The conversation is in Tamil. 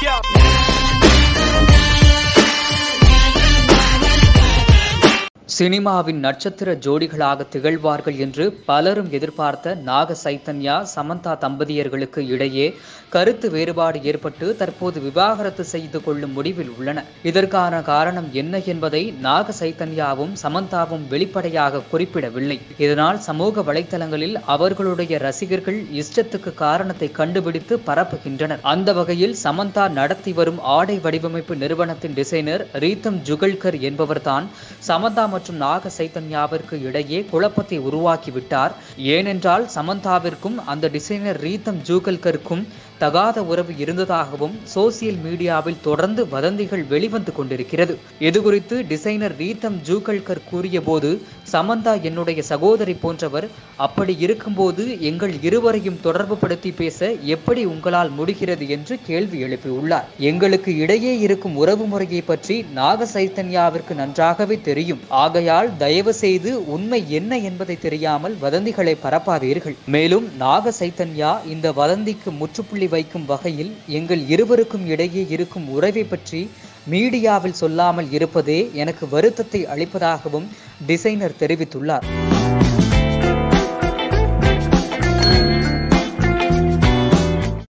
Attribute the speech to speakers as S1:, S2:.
S1: Yeah.
S2: சினிமாவின் நட்சத்திர ஜோடிகளாக திகழ்வார்கள் என்று பலரும் எதிர்பார்த்த நாக சைத்தன்யா சமந்தா தம்பதியர்களுக்கு இடையே கருத்து வேறுபாடு ஏற்பட்டு தற்போது விவாகரத்து செய்து கொள்ளும் முடிவில் உள்ளன இதற்கான காரணம் என்ன என்பதை நாக சைத்தன்யாவும் சமந்தாவும் வெளிப்படையாக குறிப்பிடவில்லை இதனால் சமூக வலைத்தளங்களில் அவர்களுடைய ரசிகர்கள் இஷ்டத்துக்கு காரணத்தை கண்டுபிடித்து பரப்புகின்றனர் அந்த வகையில் சமந்தா நடத்தி வரும் ஆடை வடிவமைப்பு நிறுவனத்தின் டிசைனர் ரீத்தம் ஜுகல்கர் என்பவர்தான் சமந்தா மற்றும் நாக சைத்தன்யாவிற்கு இடையே குழப்பத்தை உருவாக்கிவிட்டார் ஏனென்றால் சமந்தாவிற்கும் அந்த டிசைனர் ரீத்தம் ஜூகல்கருக்கும் தகாத உறவு இருந்ததாகவும் சோசியல் மீடியாவில் தொடர்ந்து வதந்திகள் வெளிவந்து கொண்டிருக்கிறது இதுகுறித்து டிசைனர் ரீத்தம் ஜூகல்கர் கூறியபோது சமந்தா என்னுடைய சகோதரி போன்றவர் அப்படி இருக்கும்போது எங்கள் இருவரையும் தொடர்பு படுத்தி பேச எப்படி உங்களால் முடிகிறது என்று கேள்வி எழுப்பியுள்ளார் எங்களுக்கு இடையே இருக்கும் உறவு முறையை பற்றி நாக சைத்தன்யாவிற்கு நன்றாகவே தெரியும் ஆகையால் தயவு செய்து உண்மை என்ன என்பதை தெரியாமல் வதந்திகளை பரப்பாதீர்கள் மேலும் நாக சைத்தன்யா இந்த வதந்திக்கு முற்றுப்புள்ளி வைக்கும் வகையில் எங்கள் இருவருக்கும் இடையே இருக்கும் உறவை பற்றி மீடியாவில் சொல்லாமல் இருப்பதே எனக்கு வருத்தத்தை அளிப்பதாகவும் டிசைனர் தெரிவித்துள்ளார்